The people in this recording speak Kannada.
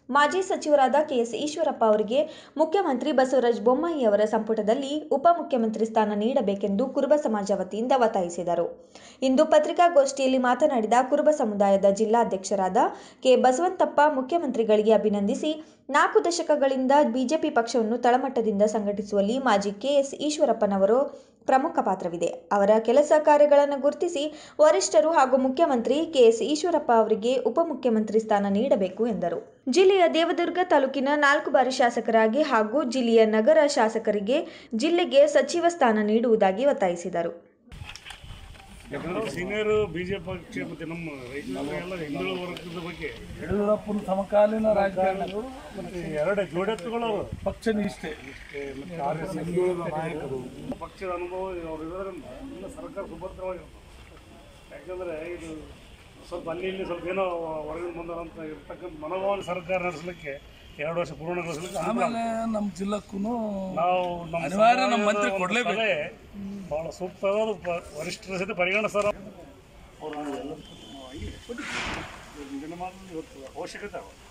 ಮಾಜಿ ಸಚಿವರಾದ ಕೆಎಸ್ ಈಶ್ವರಪ್ಪ ಅವರಿಗೆ ಮುಖ್ಯಮಂತ್ರಿ ಬಸವರಾಜ ಬೊಮ್ಮಾಯಿ ಅವರ ಸಂಪುಟದಲ್ಲಿ ಉಪಮುಖ್ಯಮಂತ್ರಿ ಸ್ಥಾನ ನೀಡಬೇಕೆಂದು ಕುರುಬ ಸಮಾಜ ವತಿಯಿಂದ ಒತ್ತಾಯಿಸಿದರು ಇಂದು ಪತ್ರಿಕಾಗೋಷ್ಠಿಯಲ್ಲಿ ಮಾತನಾಡಿದ ಕುರುಬ ಸಮುದಾಯದ ಜಿಲ್ಲಾಧ್ಯಕ್ಷರಾದ ಕೆ ಬಸವಂತಪ್ಪ ಮುಖ್ಯಮಂತ್ರಿಗಳಿಗೆ ಅಭಿನಂದಿಸಿ ನಾಲ್ಕು ದಶಕಗಳಿಂದ ಬಿಜೆಪಿ ಪಕ್ಷವನ್ನು ತಳಮಟ್ಟದಿಂದ ಸಂಘಟಿಸುವಲ್ಲಿ ಮಾಜಿ ಕೆಎಸ್ ಈಶ್ವರಪ್ಪನವರು ಪ್ರಮುಖ ಪಾತ್ರವಿದೆ ಅವರ ಕೆಲಸ ಕಾರ್ಯಗಳನ್ನು ಗುರುತಿಸಿ ವರಿಷ್ಠರು ಹಾಗೂ ಮುಖ್ಯಮಂತ್ರಿ ಕೆಎಸ್ ಈಶ್ವರಪ್ಪ ಅವರಿಗೆ ಉಪಮುಖ್ಯಮಂತ್ರಿ ಸ್ಥಾನ ನೀಡಬೇಕು ಎಂದರು ಜಿಲ್ಲೆಯ ದೇವದುರ್ಗ ತಾಲೂಕಿನ ನಾಲ್ಕು ಬಾರಿ ಶಾಸಕರಾಗಿ ಹಾಗೂ ಜಿಲ್ಲೆಯ ನಗರ ಶಾಸಕರಿಗೆ ಜಿಲ್ಲೆಗೆ ಸಚಿವ ಸ್ಥಾನ ನೀಡುವುದಾಗಿ ಒತ್ತಾಯಿಸಿದರು ಯಾಕಂದ್ರೆ ಸೀನಿಯರ್ ಬಿಜೆಪಿ ಪಕ್ಷ ಮತ್ತೆ ನಮ್ಮ ರೈತರು ಎಲ್ಲ ಹಿಂದುಳಿದ ವರ್ಗದ ಬಗ್ಗೆ ಯಡಿಯೂರಪ್ಪನ ಸಮಕಾಲೀನ ರಾಜಕಾರಣಿಗಳು ಮತ್ತೆ ಎರಡು ಜೋಡೆತ್ತುಗಳು ಅವರು ಪಕ್ಷ ನಿಷ್ಠೆ ಮತ್ತೆ ಆರ್ ಎಸ್ ಹಿಂದುಳಿದ ನಾಯಕರು ಪಕ್ಷದ ಅನುಭವ ಅವ್ರು ಇರೋದ್ರಿಂದ ಇನ್ನು ಸರ್ಕಾರ ಸುಭದ್ರವಾಗಿರ್ತದೆ ಯಾಕಂದ್ರೆ ಇದು ಸ್ವಲ್ಪ ಅಲ್ಲಿ ಇಲ್ಲಿ ಸ್ವಲ್ಪ ಏನೋ ಹೊರಗಿನ ಬಂದರಂತ ಇರ್ತಕ್ಕಂಥ ಮನೋಭಾವನೆ ಸರ್ಕಾರ ನಡೆಸಲಿಕ್ಕೆ ಎರಡು ವರ್ಷ ಪೂರ್ಣಗೊಳಿಸಲಿಕ್ಕೆ ಅನುಕೂಲ ಆಮೇಲೆ ನಮ್ಮ ಜಿಲ್ಲಕ್ಕೂ ನಾವು ನಮ್ಮ ಅನಿವಾರ್ಯ ನಮ್ಮ ಮಂತ್ರಿ ಸಮಾಜದ ಒಂದು ಕೊಡ್ಲೇಬೇಕು. ಸಲಹೆ ಬಹಳ ಸೂಕ್ತವಾದ ಪ- ವರಿಷ್ಠರ ಸಹಿತ ಪರಿಗಣಿಸ್ತಾರ ಅವ್ರು ಎಲ್ಲರಿಗೂ ದಿನಮಾನದಲ್ಲಿ ಇವತ್ತು ಅವಶ್ಯಕತೆ ಅವ